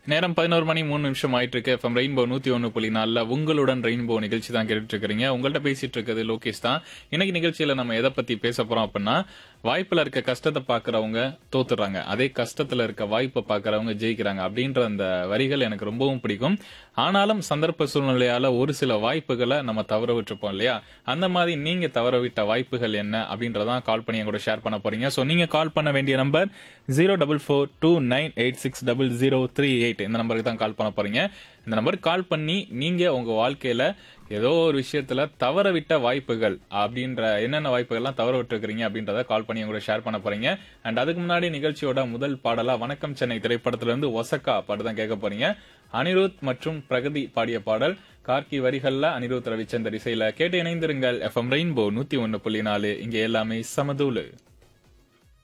நேரம் பதினோரு மணி மூணு நிமிஷம் ஆயிட்டு இருக்கு எஃப்எம் ரெயின்போ நூத்தி ஒன்னு புள்ளி நாலுல உங்களுடன் ரெயின்போ நிகழ்ச்சி தான் கேட்டுட்டு இருக்கிறீங்க உங்கள்ட்ட பேசிட்டு இருக்கிறது லோகேஷ் தான் இன்னைக்கு நிகழ்ச்சியில நம்ம எதை பத்தி பேச போறோம் அப்படின்னா வாய்ப்புல இருக்க கஷ்டத்தை பாக்குறவங்க தோத்துறாங்க அதே கஷ்டத்துல இருக்க வாய்ப்பை பாக்குறவங்க ஜெயிக்கிறாங்க அப்படின்ற அந்த வரிகள் எனக்கு ரொம்பவும் பிடிக்கும் ஆனாலும் சந்தர்ப்ப சூழ்நிலையால ஒரு சில வாய்ப்புகளை நம்ம தவற விட்டுருப்போம் இல்லையா அந்த மாதிரி நீங்க தவற விட்ட வாய்ப்புகள் என்ன அப்படின்றதான் கால் பண்ணி என் கூட ஷேர் பண்ண போறீங்க சோ நீங்க கால் பண்ண வேண்டிய number zero double four two nine eight six double zero three eight இந்த நம்பருக்கு தான் கால் பண்ண போறீங்க இந்த நம்பருக்கு கால் பண்ணி நீங்க உங்க வாழ்க்கையில ஏதோ ஒரு விஷயத்துல தவற விட்ட வாய்ப்புகள் அப்படின்ற என்னென்ன வாய்ப்புகள்லாம் தவற விட்டுருக்கீங்க அப்படின்றத கால் பண்ணி உங்க கூட ஷேர் பண்ண போறீங்க அண்ட் அதுக்கு முன்னாடி நிகழ்ச்சியோட முதல் பாடலா வணக்கம் சென்னை திரைப்படத்துல இருந்து ஒசக்கா பாட்டு தான் கேட்க போறீங்க அனிருத் மற்றும் பிரகதி பாடிய பாடல் கார்கி வரிகள்ல அனிருத் ரவிச்சந்தர் இசையில கேட்டு இணைந்திருங்கள் எஃப்எம் ரெயின்போ நூத்தி ஒன்னு புள்ளி நாலு இங்க எல்லாமே சமதூளு